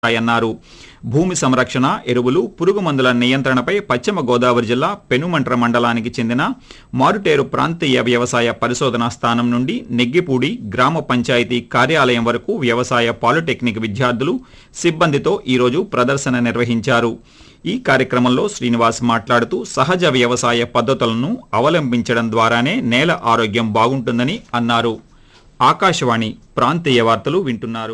అన్నారు భూమి సంరక్షణ ఎరువులు పురుగు మందుల నియంత్రణపై పశ్చిమ గోదావరి జిల్లా పెనుమంట్ర మండలానికి చెందిన మారుటేరు ప్రాంతీయ వ్యవసాయ పరిశోధనా స్థానం నుండి నెగ్గిపూడి గ్రామ పంచాయతీ కార్యాలయం వరకు వ్యవసాయ పాలిటెక్నిక్ విద్యార్థులు సిబ్బందితో ఈరోజు ప్రదర్శన నిర్వహించారు ఈ కార్యక్రమంలో శ్రీనివాస్ మాట్లాడుతూ సహజ వ్యవసాయ పద్ధతులను అవలంబించడం ద్వారానే నేల ఆరోగ్యం బాగుంటుందని అన్నారు ఆకాశవాణి ప్రాంతీయ వార్తలు వింటున్నారు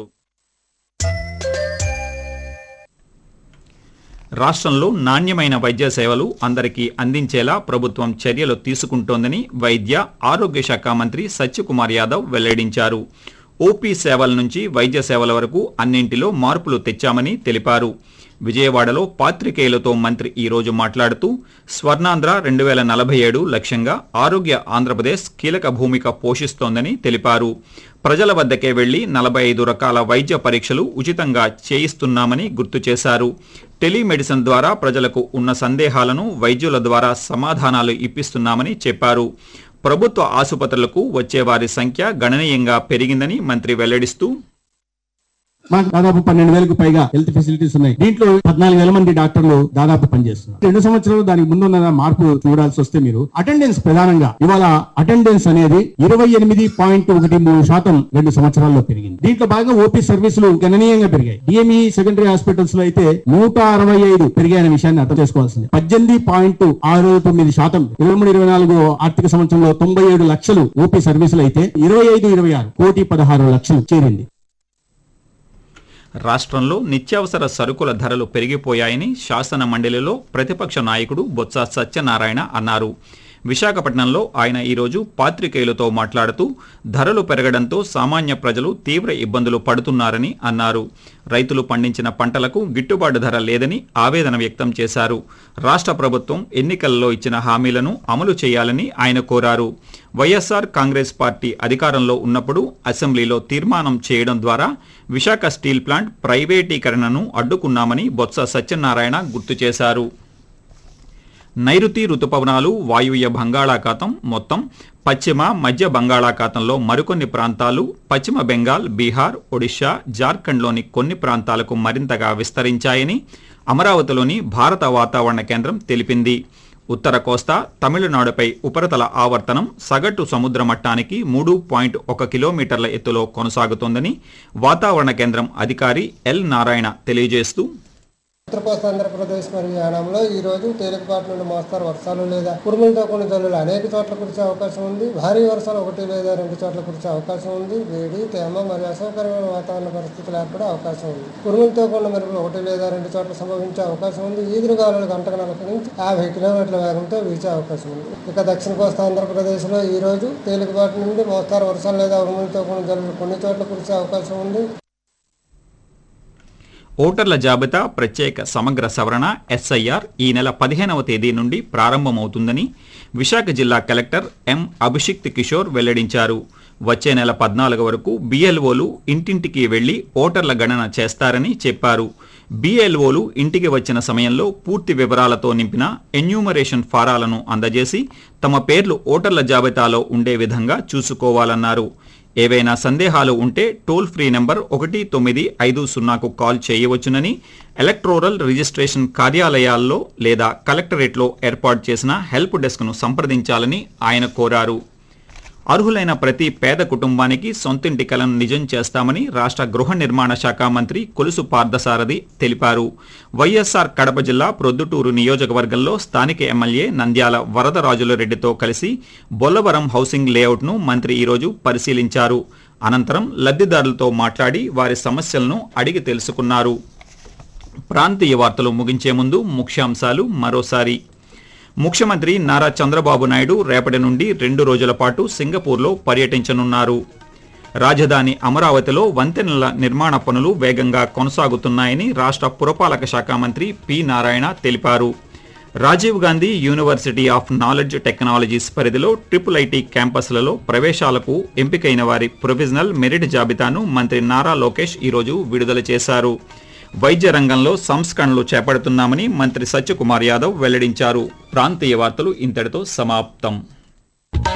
రాష్ట్రంలో నాణ్యమైన వైద్య సేవలు అందరికీ అందించేలా ప్రభుత్వం చర్యలు తీసుకుంటోందని వైద్య ఆరోగ్య శాఖ మంత్రి సత్యకుమార్ యాదవ్ వెల్లడించారు ఓపీ సేవల నుంచి వైద్య సేవల వరకు అన్నింటిలో మార్పులు తెచ్చామని తెలిపారు విజయవాడలో పాత్రికేయులతో మంత్రి ఈ రోజు మాట్లాడుతూ స్వర్ణాంధ్ర రెండు వేల నలభై ఏడు లక్ష్యంగా ఆరోగ్య ఆంధ్రప్రదేశ్ కీలక భూమిక పోషిస్తోందని తెలిపారు ప్రజల వద్దకే వెళ్లి నలభై ఐదు రకాల వైద్య పరీక్షలు ఉచితంగా చేయిస్తున్నామని గుర్తు చేశారు టెలిమెడిసిన్ ద్వారా ప్రజలకు ఉన్న సందేహాలను వైద్యుల ద్వారా సమాధానాలు ఇప్పిస్తున్నామని చెప్పారు ప్రభుత్వ ఆసుపత్రులకు వచ్చే వారి సంఖ్య గణనీయంగా పెరిగిందని మంత్రి వెల్లడిస్తూ మాకు దాదాపు పన్నెండు వేలకు పైగా హెల్త్ ఫెసిలిటీస్ ఉన్నాయి దీంట్లో పద్నాలుగు వేల మంది డాక్టర్లు దాదాపు పనిచేస్తున్నారు రెండు సంవత్సరాలు దానికి ముందున్న మార్పు చూడాల్సి వస్తే మీరు అటెండెన్స్ ప్రధానంగా ఇవాళ అటెండెన్స్ అనేది ఇరవై ఎనిమిది పాయింట్ ఒకటి మూడు శాతం రెండు సంవత్సరాల్లో పెరిగింది దీంట్లో భాగంగా ఓపీ సర్వీసులు గణనీయంగా పెరిగాయి డిఎంఈ సెకండరీ హాస్పిటల్స్ లో అయితే నూట అరవై ఐదు పెరిగాయనే విషయాన్ని అర్థం చేసుకోవాల్సింది పద్దెనిమిది పాయింట్ ఆరు తొమ్మిది శాతం ఇరవై మూడు ఇరవై నాలుగు ఆర్థిక సంవత్సరంలో తొంభై ఏడు లక్షలు ఓపీ సర్వీసులు అయితే ఇరవై ఐదు ఇరవై ఆరు కోటి పదహారు లక్షలు చేరింది రాష్ట్రంలో నిత్యావసర సరుకుల ధరలు పెరిగిపోయాయని శాసన మండలిలో ప్రతిపక్ష నాయకుడు బొత్స సత్యనారాయణ అన్నారు విశాఖపట్నంలో ఆయన ఈరోజు పాత్రికేయులతో మాట్లాడుతూ ధరలు పెరగడంతో సామాన్య ప్రజలు తీవ్ర ఇబ్బందులు పడుతున్నారని అన్నారు రైతులు పండించిన పంటలకు గిట్టుబాటు ధర లేదని ఆవేదన వ్యక్తం చేశారు రాష్ట్ర ప్రభుత్వం ఎన్నికల్లో ఇచ్చిన హామీలను అమలు చేయాలని ఆయన కోరారు వైఎస్ఆర్ కాంగ్రెస్ పార్టీ అధికారంలో ఉన్నప్పుడు అసెంబ్లీలో తీర్మానం చేయడం ద్వారా విశాఖ స్టీల్ ప్లాంట్ ప్రైవేటీకరణను అడ్డుకున్నామని బొత్స సత్యనారాయణ గుర్తు చేశారు నైరుతి రుతుపవనాలు వాయువ్య బంగాళాఖాతం మొత్తం పశ్చిమ మధ్య బంగాళాఖాతంలో మరికొన్ని ప్రాంతాలు పశ్చిమ బెంగాల్ బీహార్ ఒడిశా జార్ఖండ్లోని కొన్ని ప్రాంతాలకు మరింతగా విస్తరించాయని అమరావతిలోని భారత వాతావరణ కేంద్రం తెలిపింది ఉత్తర కోస్తా తమిళనాడుపై ఉపరితల ఆవర్తనం సగటు సముద్ర మట్టానికి మూడు పాయింట్ ఒక కిలోమీటర్ల ఎత్తులో కొనసాగుతోందని వాతావరణ కేంద్రం అధికారి ఎల్ నారాయణ తెలియజేస్తూ ఉత్తర కోస్తా ఆంధ్రప్రదేశ్ మరియు యానంలో ఈ రోజు తేలికపాటి నుండి మోస్తారు వర్షాలు లేదా ఉరుములతో కొన్ని జల్లులు అనేక చోట్ల కురిసే అవకాశం ఉంది భారీ వర్షాలు ఒకటి లేదా రెండు చోట్ల కురిసే అవకాశం ఉంది వేడి తేమ మరియు అసౌకర్యమైన వాతావరణ పరిస్థితులు ఏర్పడే అవకాశం ఉంది ఉరుములతో కూడిన మెరుపులు ఒకటి లేదా రెండు చోట్ల సంభవించే అవకాశం ఉంది ఈదురుగాలులు గంటకు నలభై నుంచి యాభై కిలోమీటర్ల వేగంతో వీచే అవకాశం ఉంది ఇక దక్షిణ కోస్తా ఆంధ్రప్రదేశ్లో ఈ రోజు తేలికపాటి నుండి మోస్తారు వర్షాలు లేదా ఉరుములతో కూడిన జల్లులు కొన్ని చోట్ల కురిసే అవకాశం ఉంది ఓటర్ల జాబితా ప్రత్యేక సమగ్ర సవరణ ఎస్ఐఆర్ ఈ నెల పదిహేనవ తేదీ నుండి ప్రారంభమవుతుందని విశాఖ జిల్లా కలెక్టర్ ఎం అభిషిక్త్ కిషోర్ వెల్లడించారు వచ్చే నెల పద్నాలుగు వరకు బిఎల్ఓలు ఇంటింటికి వెళ్లి ఓటర్ల గణన చేస్తారని చెప్పారు బిఎల్ఓలు ఇంటికి వచ్చిన సమయంలో పూర్తి వివరాలతో నింపిన ఎన్యూమరేషన్ ఫారాలను అందజేసి తమ పేర్లు ఓటర్ల జాబితాలో ఉండే విధంగా చూసుకోవాలన్నారు ఏవైనా సందేహాలు ఉంటే టోల్ ఫ్రీ నెంబర్ ఒకటి తొమ్మిది ఐదు సున్నాకు కాల్ చేయవచ్చునని ఎలక్ట్రోరల్ రిజిస్ట్రేషన్ కార్యాలయాల్లో లేదా కలెక్టరేట్లో ఏర్పాటు చేసిన హెల్ప్ డెస్క్ను సంప్రదించాలని ఆయన కోరారు అర్హులైన ప్రతి పేద కుటుంబానికి సొంతింటి కలను నిజం చేస్తామని రాష్ట్ర గృహ నిర్మాణ శాఖ మంత్రి కొలుసు పార్థసారథి తెలిపారు వైఎస్ఆర్ కడప జిల్లా ప్రొద్దుటూరు నియోజకవర్గంలో స్థానిక ఎమ్మెల్యే నంద్యాల వరదరాజుల రెడ్డితో కలిసి బొల్లవరం హౌసింగ్ లేఅవుట్ను మంత్రి ఈరోజు పరిశీలించారు అనంతరం లబ్ధిదారులతో మాట్లాడి వారి సమస్యలను అడిగి తెలుసుకున్నారు ప్రాంతీయ వార్తలు ముగించే ముందు ముఖ్యాంశాలు మరోసారి ముఖ్యమంత్రి నారా చంద్రబాబు నాయుడు రేపటి నుండి రెండు రోజుల పాటు సింగపూర్లో పర్యటించనున్నారు రాజధాని అమరావతిలో వంతెనల నిర్మాణ పనులు వేగంగా కొనసాగుతున్నాయని రాష్ట్ర పురపాలక శాఖ మంత్రి పి నారాయణ తెలిపారు Rajiv Gandhi university of knowledge technologies పరిధిలో ట్రిపుల్ ఐటీ క్యాంపస్లలో ప్రవేశాలకు ఎంపికైన వారి ప్రొవిజనల్ మెరిట్ జాబితాను మంత్రి నారా లోకేష్ ఈరోజు విడుదల చేశారు వైద్య రంగంలో సంస్కరణలు చేపడుతున్నామని మంత్రి సత్యకుమార్ యాదవ్ వెల్లడించారు ప్రాంతీయ వార్తలు ఇంతటితో సమాప్తం